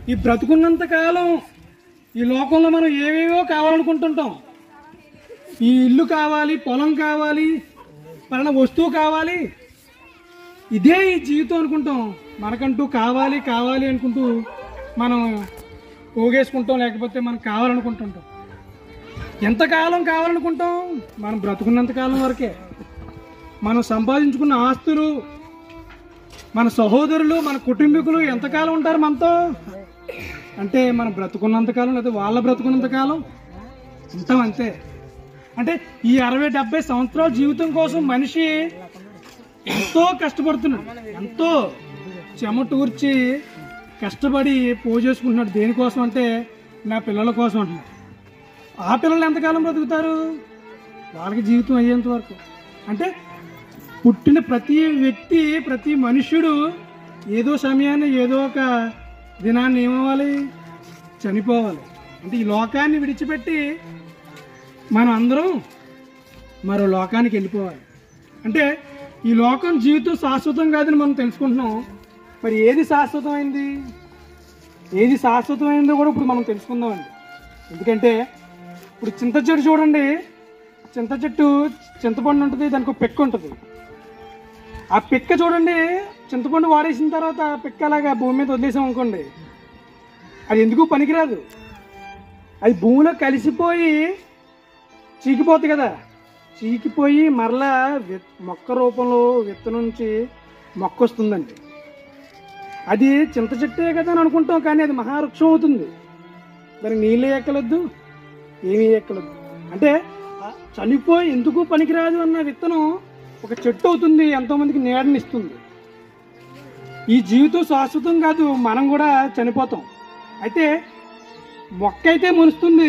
ఈ బ్రతుకున్నంత కాలం ఈ లోకంలో మనం ఏవేవో కావాలనుకుంటుంటాం ఈ ఇల్లు కావాలి పొలం కావాలి పలానా వస్తువు కావాలి ఇదే ఈ జీవితం అనుకుంటాం మనకంటూ కావాలి కావాలి అనుకుంటూ మనం పోగేసుకుంటాం లేకపోతే మనం కావాలనుకుంటుంటాం ఎంతకాలం కావాలనుకుంటాం మనం బ్రతుకున్నంత కాలం వరకే మనం సంపాదించుకున్న ఆస్తులు మన సహోదరులు మన కుటుంబీకులు ఎంతకాలం ఉంటారు మనతో అంటే మనం బ్రతుకున్నంత కాలం లేదా వాళ్ళ బ్రతుకున్నంత కాలం ఉంటాం అంతే అంటే ఈ అరవై డెబ్బై సంవత్సరాల జీవితం కోసం మనిషి ఎంతో కష్టపడుతున్నాడు ఎంతో చెమటూర్చి కష్టపడి పోజేసుకుంటున్నాడు దేనికోసం అంటే నా పిల్లల కోసం అంటున్నాడు ఆ పిల్లలు ఎంతకాలం బ్రతుకుతారు వాళ్ళకి జీవితం అయ్యేంత వరకు అంటే పుట్టిన ప్రతి వ్యక్తి ప్రతి మనుష్యుడు ఏదో సమయాన్ని ఏదో ఒక దినాన్ని ఏమవ్వాలి చనిపోవాలి అంటే ఈ లోకాన్ని విడిచిపెట్టి మనం అందరం మరో లోకానికి వెళ్ళిపోవాలి అంటే ఈ లోకం జీవితం శాశ్వతం కాదని మనం తెలుసుకుంటున్నాం మరి ఏది శాశ్వతమైంది ఏది శాశ్వతమైందో కూడా ఇప్పుడు మనం తెలుసుకుందామండి ఎందుకంటే ఇప్పుడు చింత చెట్టు చూడండి చింత చెట్టు చింతపండు ఉంటుంది దానికి ఒక పిక్క ఉంటుంది ఆ పిక్క చూడండి చింతపండు వాడేసిన తర్వాత ఆ పిక్క అలాగా భూమి మీద వదిలేసాం అనుకోండి అది ఎందుకు పనికిరాదు అది భూమిలో కలిసిపోయి చీకిపోతుంది కదా చీకిపోయి మరలా విత్ మొక్క రూపంలో విత్తనం నుంచి మొక్క వస్తుందండి అది చింత చెట్టే కదా అని అనుకుంటాం కానీ అది మహావృక్షం అవుతుంది దానికి నీళ్ళు ఎక్కలొద్దు ఏమీ ఎక్కలొద్దు అంటే ఆ చనిపోయి ఎందుకు పనికిరాదు అన్న విత్తనం ఒక చెట్టు అవుతుంది ఎంతోమందికి నీడని ఇస్తుంది ఈ జీవితం శాశ్వతం కాదు మనం కూడా చనిపోతాం అయితే మొక్క అయితే మొలుస్తుంది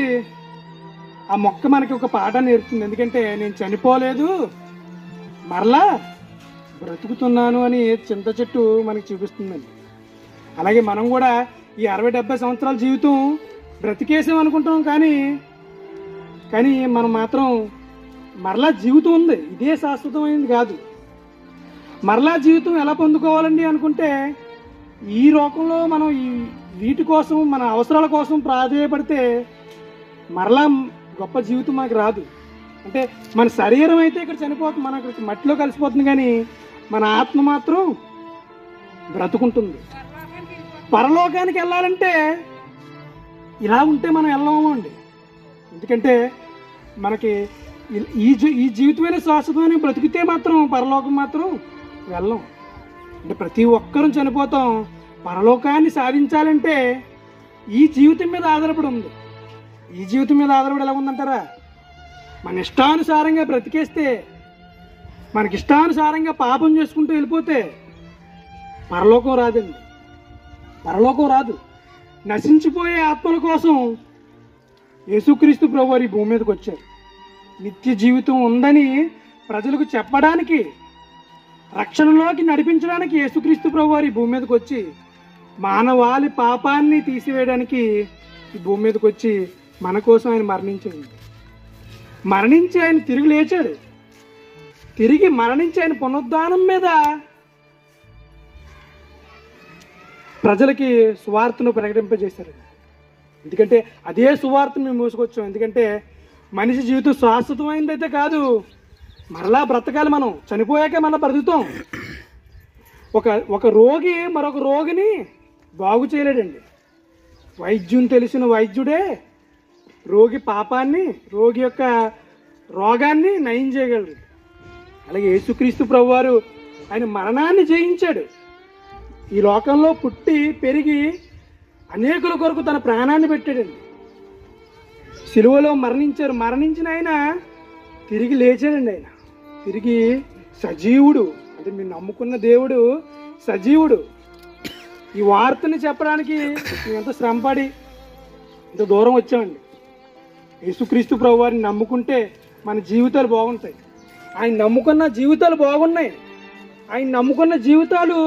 ఆ మొక్క మనకి ఒక పాఠ నేర్పుతుంది ఎందుకంటే నేను చనిపోలేదు మరలా బ్రతుకుతున్నాను అని చింత చెట్టు మనకి చూపిస్తుందండి అలాగే మనం కూడా ఈ అరవై డెబ్బై సంవత్సరాల జీవితం బ్రతికేసాం అనుకుంటాం కానీ కానీ మనం మాత్రం మరలా జీవితం ఉంది ఇదే శాశ్వతమైనది కాదు మరలా జీవితం ఎలా పొందుకోవాలండి అనుకుంటే ఈ లోకంలో మనం ఈ వీటి కోసం మన అవసరాల కోసం ప్రాధేయపడితే మరలా గొప్ప జీవితం మనకు రాదు అంటే మన శరీరం అయితే ఇక్కడ చనిపోతుంది మన ఇక్కడ మట్టిలో కలిసిపోతుంది కానీ మన ఆత్మ మాత్రం బ్రతుకుంటుంది పరలోకానికి వెళ్ళాలంటే ఇలా ఉంటే మనం వెళ్ళము అండి ఎందుకంటే మనకి ఈ- ఈ జీ ఈ జీవితమైన శాశ్వతమైన బ్రతికితే మాత్రం పరలోకం మాత్రం వెళ్ళం అంటే ప్రతి ఒక్కరూ చనిపోతాం పరలోకాన్ని సాధించాలంటే ఈ జీవితం మీద ఆధారపడి ఉంది ఈ జీవితం మీద ఆధారపడి ఎలా ఉందంటారా మన ఇష్టానుసారంగా బ్రతికేస్తే మనకి ఇష్టానుసారంగా పాపం చేసుకుంటూ వెళ్ళిపోతే పరలోకం రాదండి పరలోకం రాదు నశించిపోయే ఆత్మల కోసం యేసుక్రీస్తు ప్రభు వారు ఈ భూమి మీదకి వచ్చారు నిత్య జీవితం ఉందని ప్రజలకు చెప్పడానికి రక్షణలోకి నడిపించడానికి యేసుక్రీస్తు ప్రభు వారు ఈ భూమి మీదకి వచ్చి మానవాళి పాపాన్ని తీసివేయడానికి ఈ భూమి మీదకి వచ్చి మన కోసం ఆయన మరణించాడు మరణించి ఆయన తిరిగి లేచాడు తిరిగి మరణించి ఆయన పునరుద్ధానం మీద ప్రజలకి సువార్తను ప్రకటింపజేశారు ఎందుకంటే అదే సువార్తను మేము మోసుకొచ్చాం ఎందుకంటే మనిషి జీవితం శాశ్వతమైనదైతే కాదు మరలా బ్రతకాలి మనం చనిపోయాక మళ్ళీ బ్రతుకుతాం ఒక ఒక రోగి మరొక రోగిని బాగు చేయలేడండి వైద్యం తెలిసిన వైద్యుడే రోగి పాపాన్ని రోగి యొక్క రోగాన్ని నయం చేయగలడు అలాగే యేసుక్రీస్తు ప్రభువారు ఆయన మరణాన్ని జయించాడు ఈ లోకంలో పుట్టి పెరిగి అనేకుల కొరకు తన ప్రాణాన్ని పెట్టాడండి సిలువలో మరణించారు మరణించిన ఆయన తిరిగి లేచాడండి ఆయన తిరిగి సజీవుడు అంటే మీరు నమ్ముకున్న దేవుడు సజీవుడు ఈ వార్తని చెప్పడానికి మేము ఎంతో శ్రమపడి ఇంత దూరం వచ్చామండి యేసుక్రీస్తు ప్రభు వారిని నమ్ముకుంటే మన జీవితాలు బాగుంటాయి ఆయన నమ్ముకున్న జీవితాలు బాగున్నాయి ఆయన నమ్ముకున్న జీవితాలు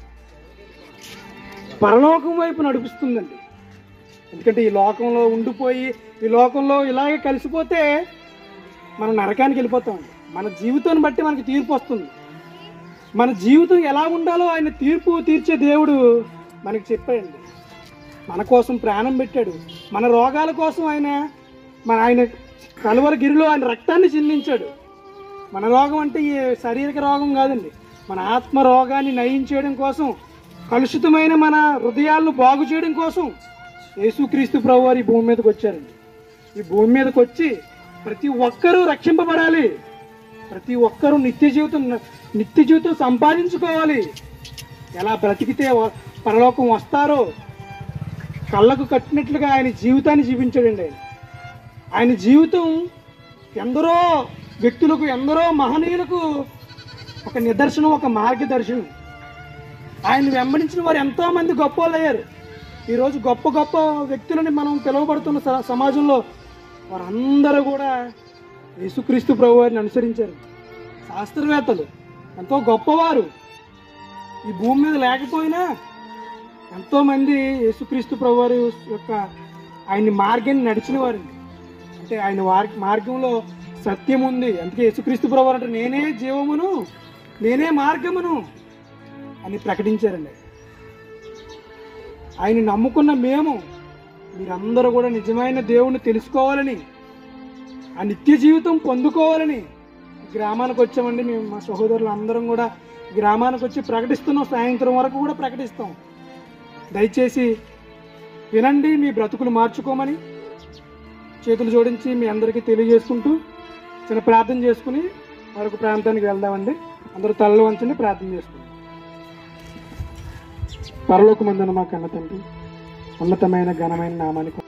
పరలోకం వైపు నడిపిస్తుందండి ఎందుకంటే ఈ లోకంలో ఉండిపోయి ఈ లోకంలో ఇలాగే కలిసిపోతే మనం నరకానికి వెళ్ళిపోతామండి మన జీవితాన్ని బట్టి మనకి తీర్పు వస్తుంది మన జీవితం ఎలా ఉండాలో ఆయన తీర్పు తీర్చే దేవుడు మనకి చెప్పాడండి మన కోసం ప్రాణం పెట్టాడు మన రోగాల కోసం ఆయన మన ఆయన కలువల గిరిలో ఆయన రక్తాన్ని చిందించాడు మన రోగం అంటే ఈ శారీరక రోగం కాదండి మన ఆత్మ రోగాన్ని నయం చేయడం కోసం కలుషితమైన మన హృదయాలను బాగు చేయడం కోసం యేసుక్రీస్తు ప్రభు వారు ఈ భూమి మీదకి వచ్చారండి ఈ భూమి మీదకి వచ్చి ప్రతి ఒక్కరూ రక్షింపబడాలి ప్రతి ఒక్కరూ నిత్య జీవితం నిత్య జీవితం సంపాదించుకోవాలి ఎలా బ్రతికితే వ- పరలోకం వస్తారో కళ్ళకు కట్టినట్లుగా ఆయన జీవితాన్ని జీవించాడండి ఆయన ఆయన జీవితం ఎందరో వ్యక్తులకు ఎందరో మహనీయులకు ఒక నిదర్శనం ఒక మార్గదర్శనం ఆయన వెంబడించిన వారు ఎంతో మంది గొప్ప వాళ్ళు అయ్యారు ఈరోజు గొప్ప గొప్ప వ్యక్తులని మనం పిలువబడుతున్న స- సమాజంలో వారందరూ కూడా యేసుక్రీస్తు ప్రభు వారిని అనుసరించారు శాస్త్రవేత్తలు ఎంతో గొప్పవారు ఈ భూమి మీద లేకపోయినా ఎంతో మంది యేసుక్రీస్తు ప్రభు వారి యొక్క ఆయన మార్గాన్ని నడిచిన వారండి అంటే ఆయన వారి మార్గంలో సత్యం ఉంది అందుకే యేసుక్రీస్తు ప్రభు వారు అంటే నేనే జీవమును నేనే మార్గమును అని ప్రకటించారండి ఆయన నమ్ముకున్న మేము మీరందరూ కూడా నిజమైన దేవుణ్ణి తెలుసుకోవాలని ఆ నిత్య జీవితం పొందుకోవాలని గ్రామానికి వచ్చామండి మేము మా సహోదరులు అందరం కూడా గ్రామానికి వచ్చి ప్రకటిస్తున్నాం సాయంత్రం వరకు కూడా ప్రకటిస్తాం దయచేసి వినండి మీ బ్రతుకులు మార్చుకోమని చేతులు జోడించి మీ అందరికీ తెలియజేసుకుంటూ చిన్న ప్రార్థన చేసుకుని మరొక ప్రాంతానికి వెళ్దామండి అందరూ తలలు వంచండి ప్రార్థన చేసుకుంటాం పరలోకమందున మా కన్న తండ్రి ఉన్నతమైన ఘనమైన నామానికి